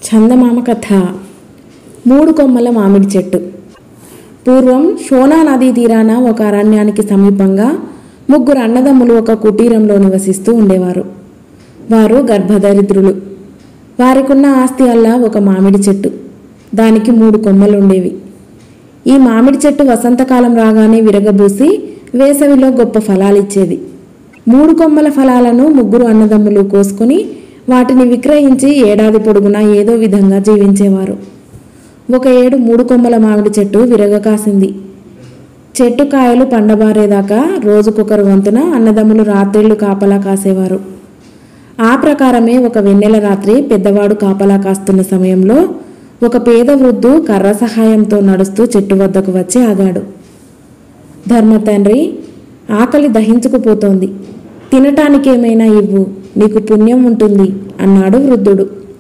చందమామ కథ మూడు కొమ్మల మామిడి చెట్టు పూర్వం షోనా నదీ తీరాన ఒక అరణ్యానికి సమీపంగా ముగ్గురు అన్నదమ్ములు ఒక కుటీరంలో నివసిస్తూ ఉండేవారు వారు గర్భదరిద్రులు వారికున్న ఆస్తి అల్లా ఒక మామిడి చెట్టు దానికి మూడు కొమ్మలు ఉండేవి ఈ మామిడి చెట్టు వసంతకాలం రాగానే విరగబూసి వేసవిలో గొప్ప ఫలాలిచ్చేది మూడు కొమ్మల ఫలాలను ముగ్గురు అన్నదమ్ములు కోసుకొని వాటిని విక్రయించి ఏడాది పొడుగునా ఏదో విధంగా జీవించేవారు ఒక ఏడు మూడు కొమ్మల మామిడి చెట్టు విరగ కాసింది చెట్టు కాయలు పండబారేదాకా రోజుకొకరు వంతున అన్నదమ్ములు రాత్రిళ్ళు కాపలా కాసేవారు ఆ ప్రకారమే ఒక వెన్నెల రాత్రి పెద్దవాడు కాపలా కాస్తున్న సమయంలో ఒక పేద వృద్ధు కర్ర సహాయంతో నడుస్తూ చెట్టు వద్దకు వచ్చి ఆగాడు ధర్మ తండ్రి ఆకలి దహించుకుపోతోంది తినటానికేమైనా ఇవ్వు నీకు పుణ్యం ఉంటుంది అన్నాడు వృద్ధుడు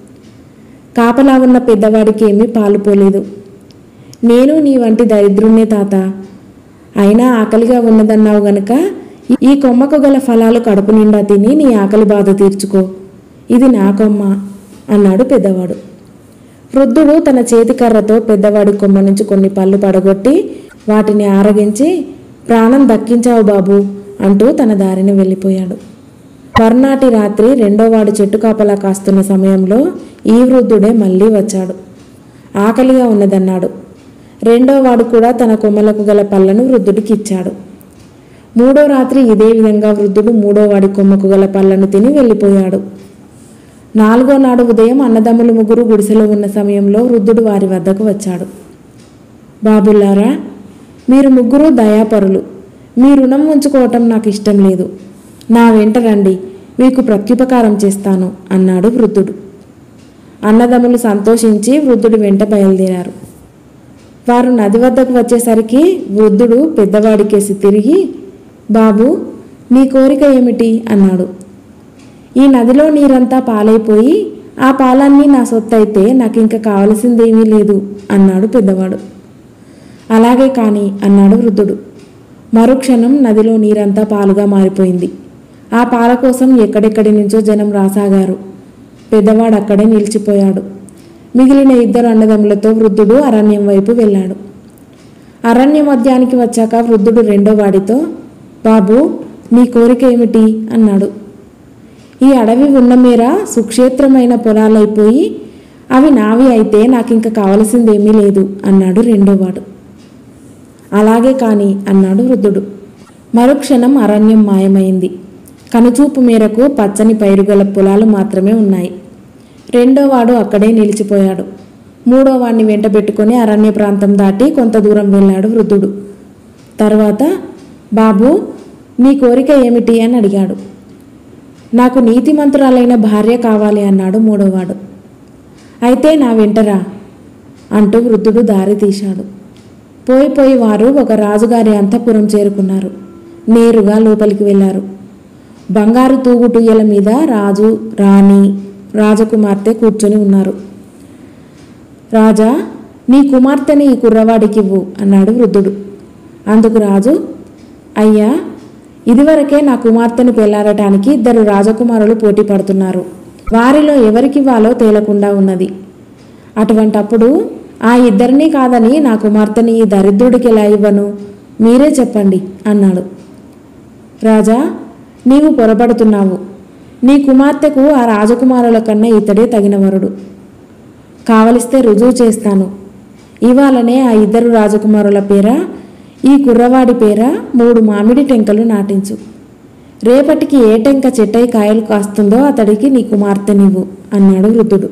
కాపలా ఉన్న పెద్దవాడికి ఏమీ పాలు పోలేదు నేను నీ వంటి దరిద్రుణ్ణే తాత అయినా ఆకలిగా ఉన్నదన్నావు గనక ఈ కొమ్మకు గల ఫలాలు కడుపు నిండా తిని నీ ఆకలి బాధ తీర్చుకో ఇది నా కొమ్మ అన్నాడు పెద్దవాడు వృద్ధుడు తన చేతికర్రతో పెద్దవాడి కొమ్మ నుంచి కొన్ని పళ్ళు పడగొట్టి వాటిని ఆరగించి ప్రాణం దక్కించావు బాబు అంటూ తన దారిని వెళ్ళిపోయాడు మర్నాటి రాత్రి రెండోవాడు చెట్టు కాపలా కాస్తున్న సమయంలో ఈ వృద్ధుడే మళ్ళీ వచ్చాడు ఆకలిగా ఉన్నదన్నాడు రెండోవాడు కూడా తన కొమ్మలకు గల పళ్ళను వృద్ధుడికి ఇచ్చాడు మూడో రాత్రి ఇదే విధంగా వృద్ధుడు మూడో వాడి కొమ్మకు గల పళ్ళను తిని వెళ్ళిపోయాడు నాలుగో నాడు ఉదయం అన్నదమ్ములు ముగ్గురు గుడిసెలో ఉన్న సమయంలో వృద్ధుడు వారి వద్దకు వచ్చాడు బాబుల్లారా మీరు ముగ్గురు దయాపరులు మీ రుణం ఉంచుకోవటం నాకు ఇష్టం లేదు నా వెంట రండి మీకు ప్రత్యుపకారం చేస్తాను అన్నాడు వృద్ధుడు అన్నదమ్ములు సంతోషించి వృద్ధుడి వెంట బయలుదేరారు వారు నది వద్దకు వచ్చేసరికి వృద్ధుడు పెద్దవాడికేసి తిరిగి బాబు నీ కోరిక ఏమిటి అన్నాడు ఈ నదిలో నీరంతా పాలైపోయి ఆ పాలన్నీ నా సొత్తైతే నాకు ఇంకా కావలసిందేమీ లేదు అన్నాడు పెద్దవాడు అలాగే కాని అన్నాడు వృద్ధుడు మరుక్షణం నదిలో నీరంతా పాలుగా మారిపోయింది ఆ పాల కోసం ఎక్కడెక్కడి నుంచో జనం రాసాగారు పెద్దవాడు అక్కడే నిలిచిపోయాడు మిగిలిన ఇద్దరు అన్నదమ్ములతో వృద్ధుడు అరణ్యం వైపు వెళ్ళాడు అరణ్య మధ్యానికి వచ్చాక వృద్ధుడు రెండో వాడితో బాబు నీ కోరిక ఏమిటి అన్నాడు ఈ అడవి ఉన్న మేర సుక్షేత్రమైన పొలాలైపోయి అవి నావి అయితే నాకింక కావలసిందేమీ లేదు అన్నాడు రెండోవాడు అలాగే కాని అన్నాడు వృద్ధుడు మరుక్షణం అరణ్యం మాయమైంది కనుచూపు మేరకు పచ్చని పైరుగల పొలాలు మాత్రమే ఉన్నాయి రెండోవాడు అక్కడే నిలిచిపోయాడు మూడో వాడిని వెంట పెట్టుకొని అరణ్య ప్రాంతం దాటి కొంత దూరం వెళ్ళాడు వృద్ధుడు తర్వాత బాబు నీ కోరిక ఏమిటి అని అడిగాడు నాకు నీతిమంతురాలైన భార్య కావాలి అన్నాడు మూడోవాడు అయితే నా వెంటరా అంటూ వృద్ధుడు దారి తీశాడు పోయి పోయి వారు ఒక రాజుగారి అంతఃపురం చేరుకున్నారు నేరుగా లోపలికి వెళ్ళారు బంగారు తూగుటుయ్యల మీద రాజు రాణి రాజకుమార్తె కూర్చొని ఉన్నారు రాజా నీ కుమార్తెని ఈ కుర్రవాడికివ్వు అన్నాడు వృద్ధుడు అందుకు రాజు అయ్యా ఇదివరకే నా కుమార్తెను పెళ్లాడటానికి ఇద్దరు రాజకుమారులు పోటీ పడుతున్నారు వారిలో ఎవరికివ్వాలో తేలకుండా ఉన్నది అటువంటప్పుడు ఆ ఇద్దరినీ కాదని నా కుమార్తెని ఈ దరిద్రుడికి ఎలా ఇవ్వను మీరే చెప్పండి అన్నాడు రాజా నీవు పొరపడుతున్నావు నీ కుమార్తెకు ఆ రాజకుమారుల కన్నా ఇతడే తగిన వరుడు కావలిస్తే రుజువు చేస్తాను ఇవాళనే ఆ ఇద్దరు రాజకుమారుల పేర ఈ కుర్రవాడి పేర మూడు మామిడి టెంకలు నాటించు రేపటికి ఏ టెంక చెట్టై కాయలు కాస్తుందో అతడికి నీ కుమార్తెనివ్వు అన్నాడు వృద్ధుడు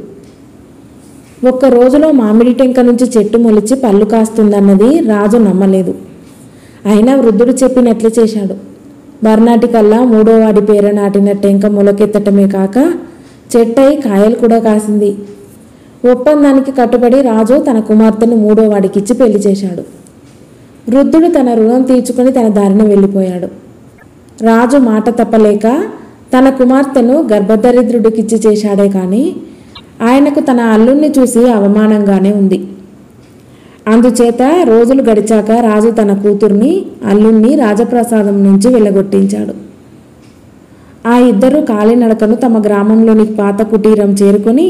ఒక్క రోజులో మామిడి టెంక నుంచి చెట్టు మొలిచి పళ్ళు కాస్తుందన్నది రాజు నమ్మలేదు అయినా వృద్ధుడు చెప్పినట్లే చేశాడు మర్నాటికల్లా మూడో వాడి పేర నాటిన టెంక మొలకెత్తటమే కాక చెట్టై కాయలు కూడా కాసింది ఒప్పందానికి కట్టుబడి రాజు తన కుమార్తెను మూడో వాడికిచ్చి పెళ్లి చేశాడు వృద్ధుడు తన రుణం తీర్చుకుని తన దారిన వెళ్ళిపోయాడు రాజు మాట తప్పలేక తన కుమార్తెను గర్భదరిద్రుడికిచ్చి చేశాడే కానీ ఆయనకు తన అల్లుణ్ణి చూసి అవమానంగానే ఉంది అందుచేత రోజులు గడిచాక రాజు తన కూతుర్ని అల్లుణ్ణి రాజప్రసాదం నుంచి వెళ్ళగొట్టించాడు ఆ ఇద్దరు కాలినడకను తమ గ్రామంలోని పాత కుటీరం చేరుకొని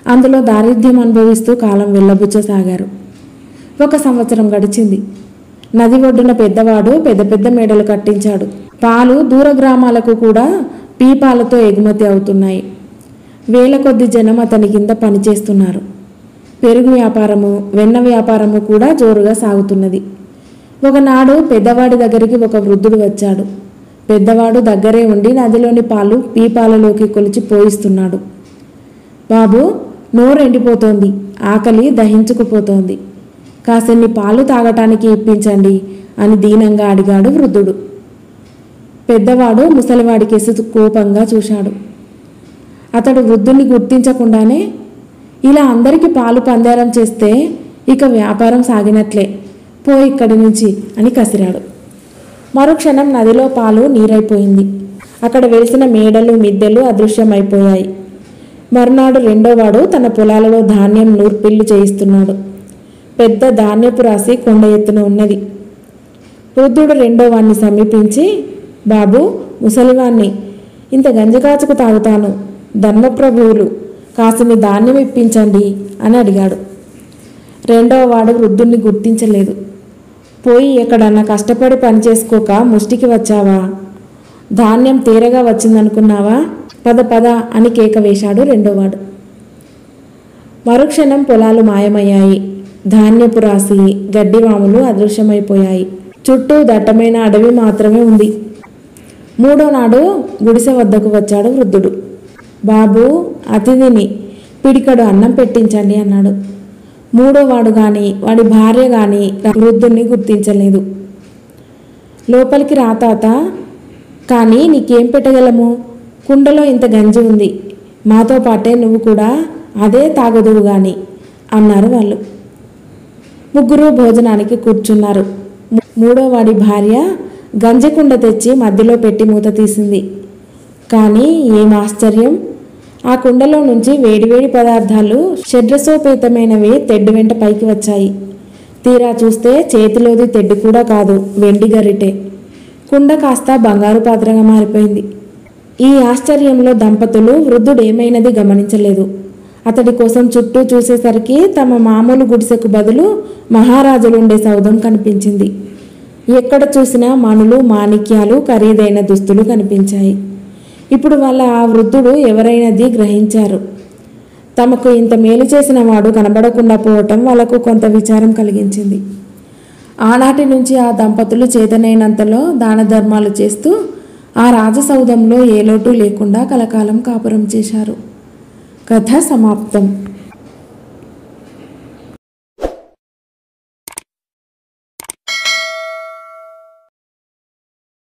అందులో దారిద్ర్యం అనుభవిస్తూ కాలం వెళ్ళబుచ్చసాగారు ఒక సంవత్సరం గడిచింది నది ఒడ్డున పెద్దవాడు పెద్ద పెద్ద మేడలు కట్టించాడు పాలు దూర గ్రామాలకు కూడా పీపాలతో ఎగుమతి అవుతున్నాయి వేల కొద్ది జనం అతని కింద పనిచేస్తున్నారు పెరుగు వ్యాపారము వెన్న వ్యాపారము కూడా జోరుగా సాగుతున్నది ఒకనాడు పెద్దవాడి దగ్గరికి ఒక వృద్ధుడు వచ్చాడు పెద్దవాడు దగ్గరే ఉండి నదిలోని పాలు పీపాలలోకి కొలిచి పోయిస్తున్నాడు బాబు నోరు ఎండిపోతోంది ఆకలి దహించుకుపోతోంది కాసన్ని పాలు తాగటానికి ఇప్పించండి అని దీనంగా అడిగాడు వృద్ధుడు పెద్దవాడు ముసలివాడి కేసు కోపంగా చూశాడు అతడు వృద్ధుని గుర్తించకుండానే ఇలా అందరికీ పాలు పందారం చేస్తే ఇక వ్యాపారం సాగినట్లే పో ఇక్కడి నుంచి అని కసిరాడు మరుక్షణం నదిలో పాలు నీరైపోయింది అక్కడ వెలిసిన మేడలు మిద్దెలు అదృశ్యమైపోయాయి మరునాడు రెండోవాడు తన పొలాలలో ధాన్యం నూర్పిల్లు చేయిస్తున్నాడు పెద్ద ధాన్యపు రాశి కొండ ఎత్తున ఉన్నది వృద్ధుడు రెండో వాణ్ణి సమీపించి బాబు ముసలివాణ్ణి ఇంత గంజకాచుకు తాగుతాను ధర్మప్రభువులు కాసిని ధాన్యం ఇప్పించండి అని అడిగాడు రెండవ వాడు వృద్ధుణ్ణి గుర్తించలేదు పోయి ఎక్కడన్నా కష్టపడి పని చేసుకోక ముష్టికి వచ్చావా ధాన్యం తీరగా వచ్చిందనుకున్నావా పద పద అని కేక వేశాడు రెండోవాడు మరుక్షణం పొలాలు మాయమయ్యాయి ధాన్యపు రాసి గడ్డివాములు అదృశ్యమైపోయాయి చుట్టూ దట్టమైన అడవి మాత్రమే ఉంది మూడో నాడు గుడిసె వద్దకు వచ్చాడు వృద్ధుడు బాబు అతిథిని పిడికడు అన్నం పెట్టించండి అన్నాడు మూడో వాడు గాని వాడి భార్య గాని వృద్ధుణ్ణి గుర్తించలేదు లోపలికి రా తాత కానీ నీకేం పెట్టగలము కుండలో ఇంత గంజి ఉంది మాతో పాటే నువ్వు కూడా అదే తాగదువు గాని అన్నారు వాళ్ళు ముగ్గురు భోజనానికి కూర్చున్నారు ము- మూడో వాడి భార్య గంజకుండ తెచ్చి మధ్యలో పెట్టి మూత తీసింది కానీ ఏం ఆశ్చర్యం ఆ కుండలో నుంచి వేడివేడి పదార్థాలు షడ్రసోపేతమైనవి తెడ్డు వెంట పైకి వచ్చాయి తీరా చూస్తే చేతిలోది తెడ్డు కూడా కాదు వెండి గరిటె కుండ కాస్త బంగారు పాత్రగా మారిపోయింది ఈ ఆశ్చర్యంలో దంపతులు వృద్ధుడు ఏమైనది గమనించలేదు అతడి కోసం చుట్టూ చూసేసరికి తమ మామూలు గుడిసెకు బదులు మహారాజులుండే సౌధం కనిపించింది ఎక్కడ చూసినా మణులు మాణిక్యాలు ఖరీదైన దుస్తులు కనిపించాయి ఇప్పుడు వాళ్ళ ఆ వృద్ధుడు ఎవరైనది గ్రహించారు తమకు ఇంత మేలు చేసిన వాడు కనబడకుండా పోవటం వాళ్ళకు కొంత విచారం కలిగించింది ఆనాటి నుంచి ఆ దంపతులు చేతనైనంతలో దాన ధర్మాలు చేస్తూ ఆ రాజసౌధంలో ఏ లోటు లేకుండా కలకాలం కాపురం చేశారు కథ సమాప్తం